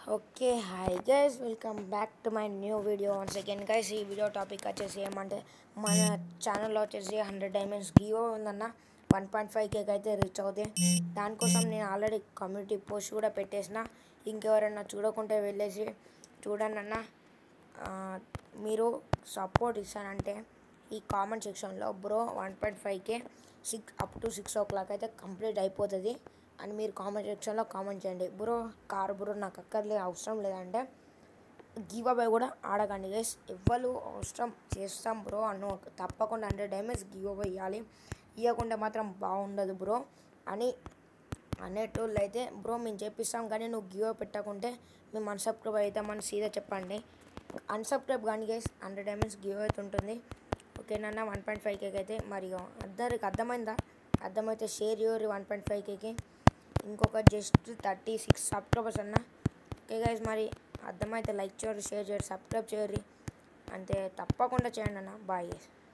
okay hi guys welcome back to my new video one second guys ఈ video topic వచ్చేసి ఏమంటే మన ఛానల్లో వచ్చేసి హండ్రెడ్ డైమండ్స్ గియో ఉందన్న వన్ పాయింట్ ఫైవ్ కేక్ అయితే రీచ్ అవుతుంది దానికోసం నేను ఆల్రెడీ కమ్యూనిటీ పోస్ట్ కూడా పెట్టేసిన ఇంకెవరైనా చూడకుంటే వెళ్ళేసి చూడండి అన్న ఆ, మీరు సపోర్ట్ ఇస్తానంటే ఈ కామెంట్ సెక్షన్లో bro one point five K six up to six o'clock అయితే కంప్లీట్ అయిపోతుంది అని మీరు కామెంట్ సెక్షన్లో కామెంట్ చేయండి బ్రో కారు బ్రో నాకు అక్కర్లేదు అవసరం లేదంటే గివ్ అవే కూడా ఆడకండి గైస్ ఎవ్వరు అవసరం చేస్తాం బ్రో అన్న తప్పకుండా హండ్రెడ్ డైమండ్స్ గివ్ అవే ఇవ్వాలి ఇవ్వకుండా మాత్రం బాగుండదు బ్రో అని అనేటోళ్ళు అయితే బ్రో మేము చేపిస్తాం కానీ నువ్వు గివ్ పెట్టకుంటే మేము అన్సబ్స్క్రైబ్ అవుతామని సీదా చెప్పండి అన్సబ్స్క్రైబ్ కానీ గైస్ హండ్రెడ్ డైమండ్స్ గివ్ అయితే ఉంటుంది ఓకేనన్నా వన్ పాయింట్ ఫైవ్ కేక్ అయితే మరి అందరికి అర్థమైందా అర్థమైతే షేర్ చేయరు వన్ పాయింట్ ఫైవ్ కేకి ఇంకొక జస్ట్ థర్టీ సిక్స్ సబ్స్క్రైబర్స్ అన్న ఓకే గైస్ మరి అర్థమైతే లైక్ చేయరు షేర్ చేయరు సబ్స్క్రైబ్ చేయరు అంతే తప్పకుండా చేయండి అన్న బాయ్ గైస్